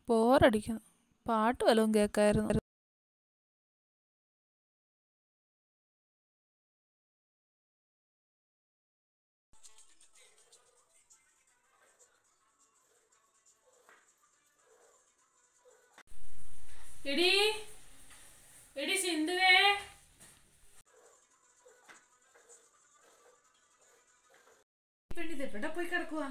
ബോറടിക്കുന്നു പാട്ട് വല്ലതും കേൾക്കായിരുന്നു എടി എടി സിന്ധുവേ പെണ്ണിത് എവിടെ പോയി കിടക്കുവാ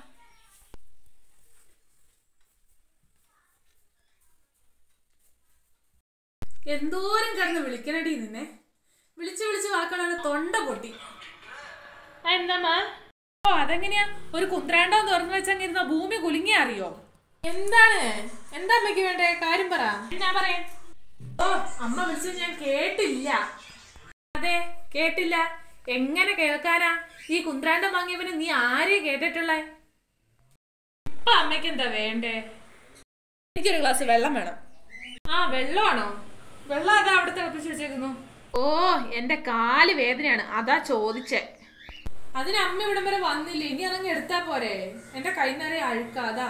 എന്തോരം കിടന്ന് വിളിക്കണടി നിന്നെ വിളിച്ച് വിളിച്ച് വാക്കളാണ് തൊണ്ട പൊട്ടി എന്താ ഓ അതെങ്ങനെയാ ഒരു കുന്ത്രാണ്ടോ തുറന്നു വെച്ചങ്ങിരുന്ന ഭൂമി കുലുങ്ങി അറിയോ എന്താണ് എന്താ അമ്മയ്ക്ക് വേണ്ടേ കാര്യം പറ ഞാൻ പറയാം ഓ അമ്മ വിളിച്ചത് ഞാൻ കേട്ടില്ല അതെ കേട്ടില്ല എങ്ങനെ കേൾക്കാനാ ഈ കുന്ത്രാണ്ടം വാങ്ങിയവന് നീ ആരെയും കേട്ടിട്ടുള്ളേ ഇപ്പൊ അമ്മയ്ക്ക് എന്താ വേണ്ടേ എനിക്കൊരു ഗ്ലാസ് വെള്ളം വേണം ആ വെള്ളമാണോ വെള്ളം അതാ അവിടെ തിളപ്പിച്ച് വെച്ചേക്കുന്നു ഓ എന്റെ കാല് വേദനയാണ് അതാ ചോദിച്ചേ അതിന് അമ്മ ഇവിടം വരെ വന്നില്ല ഇനി അതങ്ങ് എടുത്താ പോരെ എന്റെ കൈ നിറയെ അഴുക്ക അതാ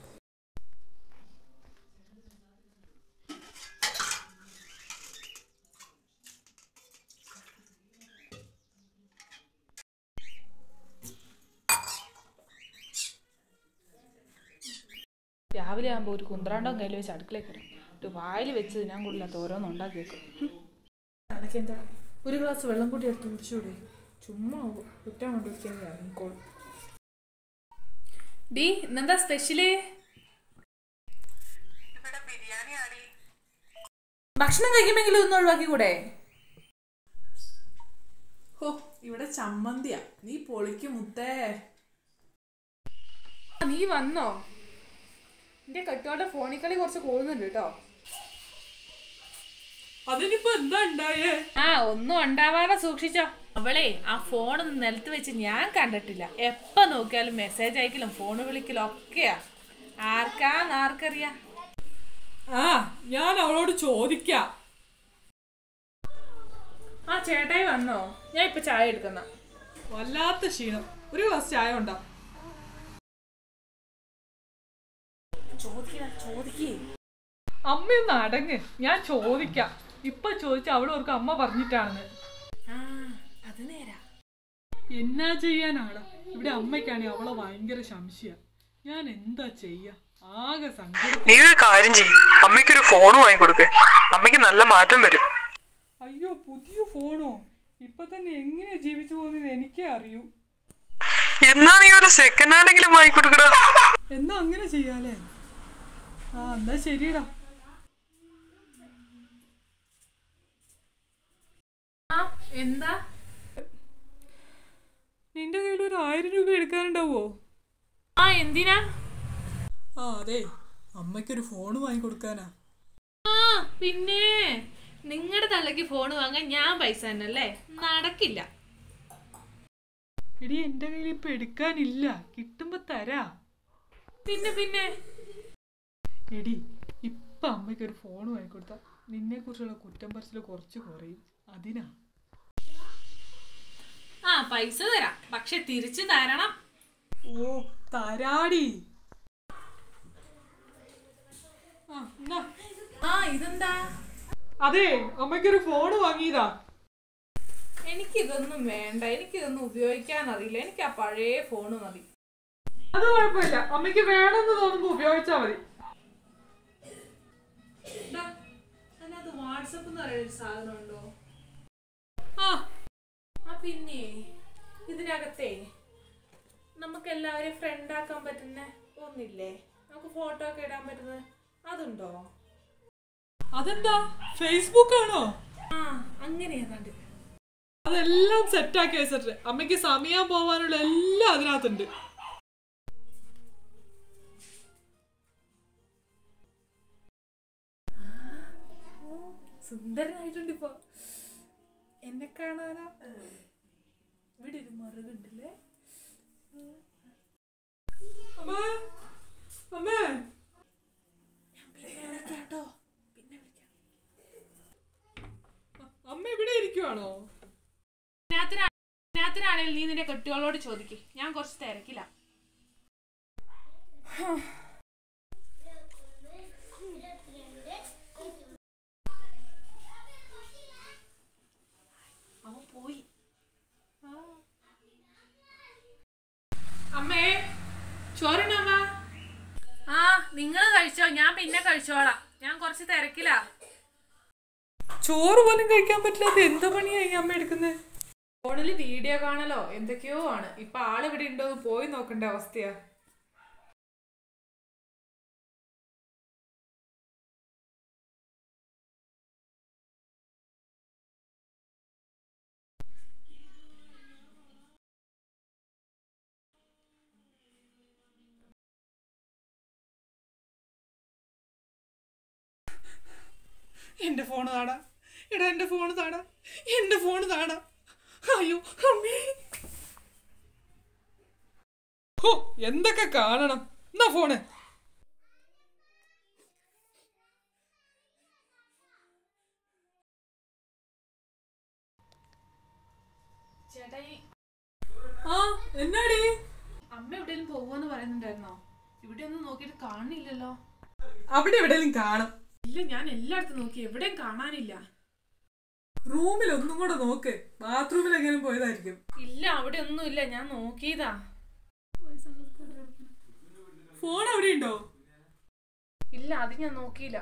രാവിലെ ആകുമ്പോൾ ഒരു കുന്ത്രാണ്ടം കയ്യിൽ വെച്ച് അടുക്കളയിൽ കയറും ഒരു വായിൽ വെച്ച് ഞാൻ കൊള്ളില്ലാത്ത ഓരോന്ന് ഉണ്ടാക്കി വെക്കും അതൊക്കെ എന്താ ഒരു ഗ്ലാസ് വെള്ളം കൂടി എടുത്ത് കുടിച്ചുകൂടി ചുമ്മാ കുറ്റം കൊണ്ടിരിക്കാൻ ഇറങ്ങിക്കോളും ഡി ഇന്നെന്താ സ്പെഷ്യല് ഭക്ഷണം കഴിക്കുമെങ്കിലും ഒന്ന് ഒഴിവാക്കി കൂടെ ഹോ ഇവിടെ ചമ്മന്തിയാ നീ പൊളിക്ക് മുത്തേ നീ വന്നോ എന്റെ കെട്ടോടെ ഫോണിൽ കളി കുറച്ച് കൂടുന്നുണ്ട് കേട്ടോ അതിനിപ്പോ എന്താ ഉണ്ടായേ ആ ഒന്നും ഉണ്ടാവാതെ സൂക്ഷിച്ചോ അവളെ ആ ഫോൺ നിലത്ത് വെച്ച് ഞാൻ കണ്ടിട്ടില്ല എപ്പോ നോക്കിയാലും മെസ്സേജ് അയക്കലും ഫോൺ വിളിക്കലും ഒക്കെയാ ആർക്കാന്ന് ആർക്കറിയാം ആ ഞാൻ അവളോട് ചോദിക്കാം ആ ചേട്ടായി വന്നോ ഞാൻ ഇപ്പൊ ചായ എടുക്കുന്ന വല്ലാത്ത ക്ഷീണം ഒരു ഗ്ലാസ് ചായ ഉണ്ടോ ചോദിക്കണ ചോദിക്കേ അമ്മയൊന്ന് അടങ്ങ് ഞാൻ ചോദിക്കാം ഇപ്പൊ ചോദിച്ച അവള് ഓർക്ക് അമ്മ പറഞ്ഞിട്ടാണെന്ന് ആ അത് നേരാ എന്നാ ചെയ്യാനാണ് ഇവിടെ അമ്മയ്ക്കാണെങ്കിൽ അവളെ ഭയങ്കര സംശയ ഞാൻ എന്താ ചെയ്യാ ആകെ സങ്കടം നീ ഒരു കാര്യം ചെയ്യും അമ്മയ്ക്കൊരു ഫോൺ വാങ്ങിക്കൊടുക്ക് അമ്മയ്ക്ക് നല്ല മാറ്റം വരും അയ്യോ പുതിയ ഫോണോ ഇപ്പൊ തന്നെ എങ്ങനെ ജീവിച്ചു പോകുന്നത് എനിക്കേ അറിയൂ എന്നാ നീ ഒരു സെക്കൻഡ് ഹാൻഡെങ്കിലും വാങ്ങിക്കൊടുക്കടാ എന്നാ അങ്ങനെ ചെയ്യാലേ ആ എന്നാ ശരിടാ ആ എന്താ നിന്റെ കയ്യിൽ ഒരു ആയിരം രൂപ എടുക്കാനുണ്ടാവോ ആ എന്തിനാ ആ അതെ അമ്മയ്ക്കൊരു ഫോൺ വാങ്ങിക്കൊടുക്കാനാ ആ പിന്നെ നിങ്ങളുടെ തള്ളക്ക് ഫോൺ വാങ്ങാൻ ഞാൻ പൈസ തന്നെ അല്ലേ നടക്കില്ല എടി എന്റെ കയ്യിൽ ഇപ്പൊ എടുക്കാനില്ല കിട്ടുമ്പോ തരാ പിന്നെ പിന്നെ എടി ഇപ്പൊ അമ്മയ്ക്ക് ഒരു ഫോൺ വാങ്ങിക്കൊടുത്ത നിന്നെ കുറിച്ചുള്ള കുറ്റം പറച്ചില് കുറച്ച് കുറയും അതിനാ ആ പൈസ തരാം പക്ഷെ തിരിച്ചു തരണം ഓ തരാടി ആ എന്നാ ആ ഇതെന്താ അതെ അമ്മയ്ക്കൊരു ഫോൺ വാങ്ങിയതാ എനിക്കിതൊന്നും വേണ്ട എനിക്കിതൊന്നും ഉപയോഗിക്കാൻ അറിയില്ല എനിക്ക് ആ പഴയ ഫോണ് മതി അത് കുഴപ്പമില്ല അമ്മയ്ക്ക് വേണമെന്ന് തോന്നുമ്പോ ഉപയോഗിച്ചാ മതി ദാ, അതിനകത്ത് വാട്സപ്പ് എന്ന് പറയുന്ന ഒരു സാധനം ഉണ്ടോ ആ ആ പിന്നെ ഇതിനകത്തെ നമുക്ക് എല്ലാവരെയും ഫ്രണ്ട് ആക്കാൻ പറ്റുന്ന ഒന്നില്ലേ നമുക്ക് ഫോട്ടോ ഒക്കെ ഇടാൻ പറ്റുന്നത് അതുണ്ടോ അതെന്താ ഫേസ്ബുക്ക് ആണോ ആ അങ്ങനെ ഏതാണ്ട് അതെല്ലാം സെറ്റ് ആക്കി വെച്ചിട്ട് അമ്മയ്ക്ക് സമയം പോവാനുള്ള എല്ലാം അതിനകത്തുണ്ട് സുന്ദരനായിട്ടുണ്ട് ഇപ്പൊ എന്നെ കാണാനാ ഇവിടെ ഒരു മറുകുണ്ടല്ലേ അമ്മേ അമ്മേ കേട്ടോ പിന്നെ വിളിക്കാം അമ്മ ഇവിടെ ഇരിക്കുവാണോ രാത്രിയാണെങ്കിൽ നീ നിന്റെ കെട്ടികളോട് ചോദിക്ക് ഞാൻ കുറച്ച് തിരക്കില്ല നിങ്ങൾ കഴിച്ചോ ഞാൻ പിന്നെ കഴിച്ചോളാം ഞാൻ കുറച്ച് തിരക്കിലാ ചോറ് പോലും കഴിക്കാൻ പറ്റില്ലാത്ത എന്ത് പണിയായി അമ്മ എടുക്കുന്നത് ഫോണിൽ വീഡിയോ കാണലോ എന്തൊക്കെയോ ആണ് ഇപ്പൊ ആളിവിടെ ഉണ്ടോ എന്ന് പോയി നോക്കേണ്ട അവസ്ഥയാ എന്റെ ഫോണ് താടാ എടാ എന്റെ ഫോണ് താടാ എന്റെ ഫോണ് താടാ അയ്യോ അമ്മേ ഹോ എന്തൊക്കെ കാണണം എന്നാ ഫോണ് ചേട്ടായി ആ എന്നാടി അമ്മ എവിടെയെങ്കിലും പോവാന്ന് പറയുന്നുണ്ടായിരുന്നോ ഇവിടെ ഒന്നും നോക്കിയിട്ട് കാണുന്നില്ലല്ലോ അവിടെ എവിടെയെങ്കിലും കാണും ഇല്ല ഞാൻ എല്ലായിടത്തും നോക്കി എവിടെയും കാണാനില്ല റൂമിൽ ഒന്നും കൂടെ നോക്ക് ബാത്റൂമിൽ എങ്ങനെയും പോയതായിരിക്കും ഇല്ല അവിടെ ഒന്നും ഇല്ല ഞാൻ നോക്കിയതാ ഫോൺ അവിടെ ഉണ്ടോ ഇല്ല അത് ഞാൻ നോക്കിയില്ല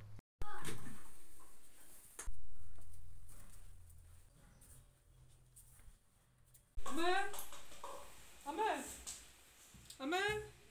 അമ്മേ അമ്മേ അമ്മേ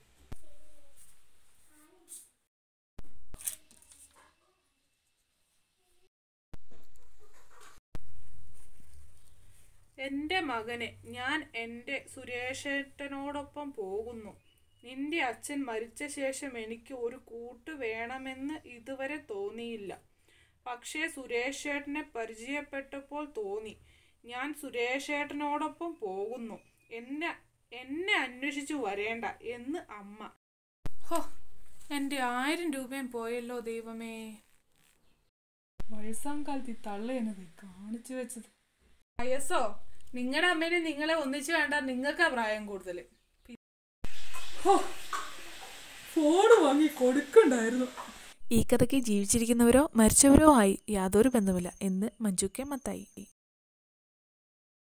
എൻ്റെ മകനെ ഞാൻ എൻ്റെ സുരേഷേട്ടനോടൊപ്പം പോകുന്നു നിന്റെ അച്ഛൻ മരിച്ച ശേഷം എനിക്ക് ഒരു കൂട്ട് വേണമെന്ന് ഇതുവരെ തോന്നിയില്ല പക്ഷേ സുരേഷേട്ടനെ പരിചയപ്പെട്ടപ്പോൾ തോന്നി ഞാൻ സുരേഷേട്ടനോടൊപ്പം പോകുന്നു എന്നെ എന്നെ അന്വേഷിച്ചു വരേണ്ട എന്ന് അമ്മ ഹോ എൻ്റെ ആയിരം രൂപയും പോയല്ലോ ദൈവമേ വയസ്സാം കാലത്ത് ഈ തള്ള എന്നത് കാണിച്ചു വെച്ചത് വയസ്സോ നിങ്ങളുടെ അമ്മേനെ നിങ്ങളെ ഒന്നിച്ചു വേണ്ട നിങ്ങൾക്കാ പ്രായം കൂടുതൽ ഹോ, ഫോണ് വാങ്ങി കൊടുക്കണ്ടായിരുന്നു ഈ കഥയ്ക്ക് ജീവിച്ചിരിക്കുന്നവരോ മരിച്ചവരോ ആയി യാതൊരു ബന്ധമില്ല എന്ന് മഞ്ജു കെ മത്തായി